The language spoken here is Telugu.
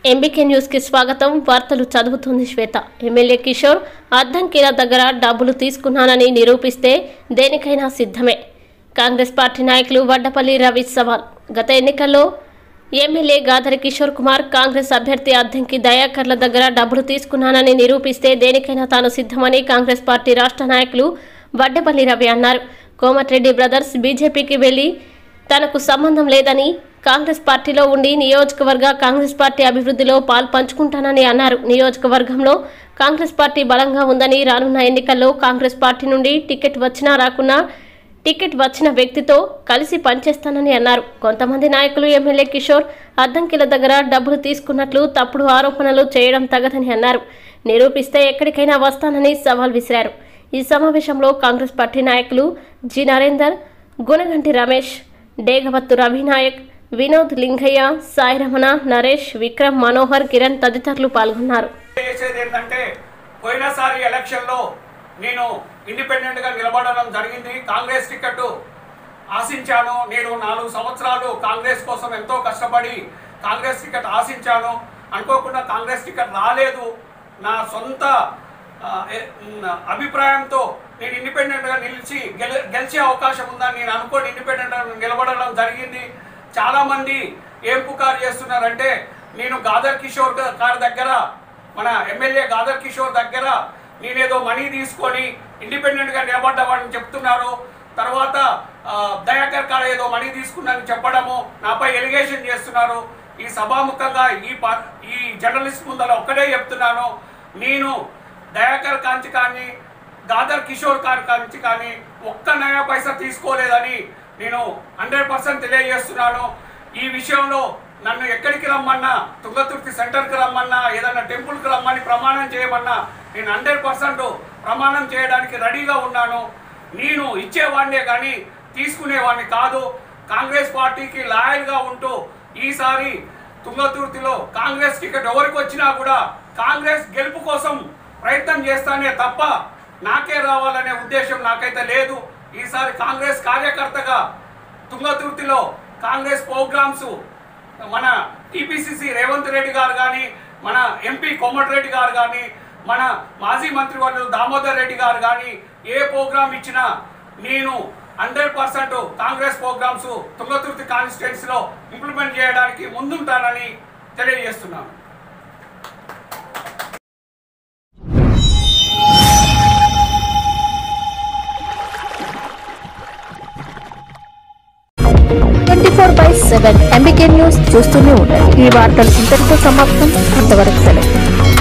ఎంబీకే న్యూస్ కి స్వాగతం వార్తలు చదువుతుంది శ్వేత ఎమ్మెల్యే కిషోర్ అద్దంకిల దగ్గర డబ్బులు తీసుకున్నానని నిరూపిస్తే దేనికైనా సిద్ధమే కాంగ్రెస్ పార్టీ నాయకులు వడ్డపల్లి రవి సవాల్ గత ఎన్నికల్లో ఎమ్మెల్యే గాదరి కిషోర్ కుమార్ కాంగ్రెస్ అభ్యర్థి అద్దంకి దయాకర్ల దగ్గర డబ్బులు తీసుకున్నానని నిరూపిస్తే దేనికైనా తాను సిద్ధమని కాంగ్రెస్ పార్టీ రాష్ట్ర నాయకులు వడ్డపల్లి రవి అన్నారు కోమటిరెడ్డి బ్రదర్స్ బీజేపీకి వెళ్లి తనకు సంబంధం లేదని కాంగ్రెస్ పార్టీలో ఉండి నియోజకవర్గ కాంగ్రెస్ పార్టీ అభివృద్ధిలో పాలు పంచుకుంటానని అన్నారు నియోజకవర్గంలో కాంగ్రెస్ పార్టీ బలంగా ఉందని రానున్న ఎన్నికల్లో కాంగ్రెస్ పార్టీ నుండి టికెట్ వచ్చినా రాకున్నా టికెట్ వచ్చిన వ్యక్తితో కలిసి పనిచేస్తానని అన్నారు కొంతమంది నాయకులు ఎమ్మెల్యే కిషోర్ అద్దంకిల దగ్గర డబ్బులు తీసుకున్నట్లు తప్పుడు ఆరోపణలు చేయడం తగదని అన్నారు నిరూపిస్తే ఎక్కడికైనా వస్తానని సవాల్ విసిరారు ఈ సమావేశంలో కాంగ్రెస్ పార్టీ నాయకులు జి నరేందర్ గుణగంటి రమేష్ డేగవత్తు రవినాయక్ వినోద్ లింగయ్య సాయి రమణ నరేష్ విక్రమ్ మనోహర్ కిరణ్ తదితరులు పాల్గొన్నారు చేసేది ఏంటంటే పోయినసారి ఎలక్షన్లో నేను ఇండిపెండెంట్గా నిలబడడం జరిగింది కాంగ్రెస్ టికెట్ ఆశించాను నేను నాలుగు సంవత్సరాలు కాంగ్రెస్ కోసం ఎంతో కష్టపడి కాంగ్రెస్ టికెట్ ఆశించాను అనుకోకుండా కాంగ్రెస్ టికెట్ రాలేదు నా సొంత ఆ, ఏ- మ్, అభిప్రాయంతో నేను ఇండిపెండెంట్గా నిలిచి గెల గెలిచే అవకాశం ఉందని నేను అనుకోని ఇండిపెండెంట్గా నిలబడడం జరిగింది చాలామంది ఏం పుకారు చేస్తున్నారంటే నేను గాదర్ కిషోర్ గా- గారి దగ్గర మన ఎమ్మెల్యే గాదర్ కిషోర్ దగ్గర నేనేదో మనీ తీసుకొని ఇండిపెండెంట్గా నిలబడ్డామని చెప్తున్నారు తర్వాత ఆ, దయాకర్ కాడ ఏదో మనీ తీసుకున్నానని చెప్పడము నాపై ఎలిగేషన్ చేస్తున్నారు ఈ సభాముఖంగా ఈ పా- ఈ జర్నలిస్ట్ ముందర ఒక్కడే చెప్తున్నాను నేను దయాకర్ కాంచి కానీ దాదర్ కిషోర్ గారి కాంచి కానీ ఒక్క నయా పైసా తీసుకోలేదని నేను హండ్రెడ్ పర్సెంట్ తెలియజేస్తున్నాను ఈ విషయంలో నన్ను ఎక్కడికి రమ్మన్నా తుంగతుర్తి సెంటర్కి రమ్మన్నా ఏదైనా టెంపుల్కి రమ్మని ప్రమాణం చేయమన్నా నేను హండ్రెడ్ పర్సెంట్ ప్రమాణం చేయడానికి రెడీగా ఉన్నాను నేను ఇచ్చేవాడినే కానీ తీసుకునేవాడిని కాదు కాంగ్రెస్ పార్టీకి లాయల్గా ఉంటూ ఈసారి తుంగతుర్తిలో కాంగ్రెస్ టికెట్ ఎవరికి వచ్చినా కూడా కాంగ్రెస్ గెలుపు కోసం ప్రయత్నం చేస్తానే తప్ప నాకే రావాలనే ఉద్దేశం నాకైతే లేదు ఈసారి కాంగ్రెస్ కార్యకర్తగా తుంగతుర్తిలో కాంగ్రెస్ ప్రోగ్రామ్స్ మన టీపీసీసీ రేవంత్ రెడ్డి గారు కానీ మన ఎంపీ కోమటిరెడ్డి గారు కానీ మన మాజీ మంత్రివర్యులు దామోదర్ రెడ్డి గారు కానీ ఏ ప్రోగ్రామ్ ఇచ్చినా నేను hundred percent Congress programs Tungaturthi కాన్స్టిట్యున్సీలో ఇంప్లిమెంట్ చేయడానికి ముందుంటానని తెలియజేస్తున్నాను twenty four by seven MBK news చూస్తూనే ఉండండి ఈ వార్తలు ఇంతటితో సమాప్తం అంతవరకు సెలవు